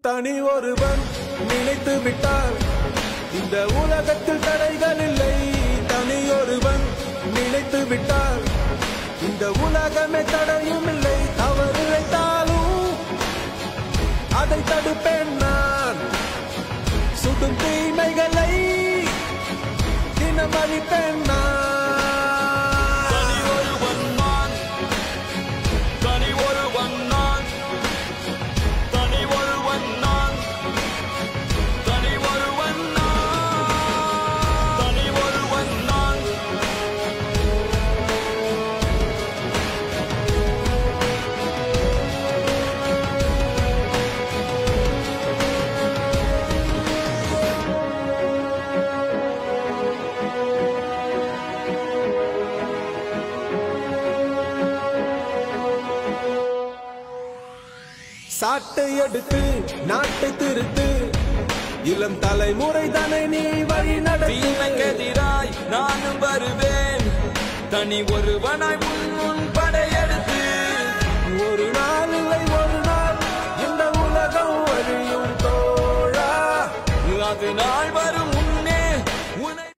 தனி ஒருவன் நினைத்து விட்டால் இந்த உலகத்தில் தடைகள் இல்லை தனி ஒருவன் நினைத்து விட்டால் இந்த உலகமே தடையும் இல்லை தவறு வைத்தாலும் அதை தடுப்பேன் நான் சுடும் தீமைகளை தினம் அழிப்பேன் நான் தனி ஒருவன் நான் தனி ஒருவன் நான் தனி ஒருவன் நான் தனி ஒருவன் நான் தனி ஒருவன் நான் சாட்டை எடுத்து நாட்டை திருத்து இளம் தலைமுறை தானே நீ வழி நடத்து தீமைக்கெதிராய் நானும் வருவேன் தனி ஒருவனாய் உள்ள